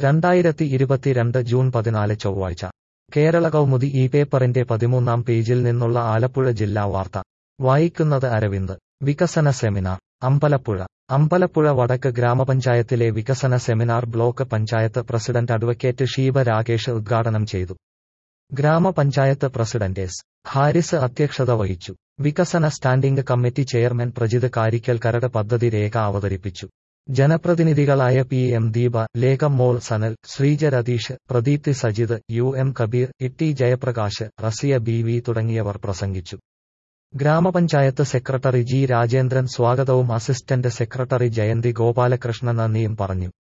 രണ്ടായിരത്തി ഇരുപത്തിരണ്ട് ജൂൺ പതിനാല് ചൊവ്വാഴ്ച കേരള കൗമുദി ഈ പേപ്പറിന്റെ പതിമൂന്നാം പേജിൽ നിന്നുള്ള ആലപ്പുഴ ജില്ലാ വാർത്ത വായിക്കുന്നത് അരവിന്ദ് വികസന സെമിനാർ അമ്പലപ്പുഴ അമ്പലപ്പുഴ വടക്ക് ഗ്രാമപഞ്ചായത്തിലെ വികസന seminar block panchayat president advocate Sheeba Rakesh ഉദ്ഘാടനം ചെയ്തു ഗ്രാമപഞ്ചായത്ത് പ്രസിഡന്റ് എസ് ഹാരിസ് അധ്യക്ഷത വഹിച്ചു വികസന standing committee chairman Prajith Karikkal കരട് പദ്ധതി രേഖ അവതരിപ്പിച്ചു ജനപ്രതിനിധികളായ P M Deepa Lekha Mol Sanal Sreeja Ratheesh Pradeepthi Sajith U M Kabeer Itty Jayaprakash Rasiya B V തുടങ്ങിയവർ പ്രസംഗിച്ചു ഗ്രാമപഞ്ചായത്ത് സെക്രട്ടറി ജി രാജേന്ദ്രൻ സ്വാഗതവും അസിസ്റ്റന്റ് സെക്രട്ടറി ജയന്തി ഗോപാലകൃഷ്ണൻ നന്ദിയും പറഞ്ഞു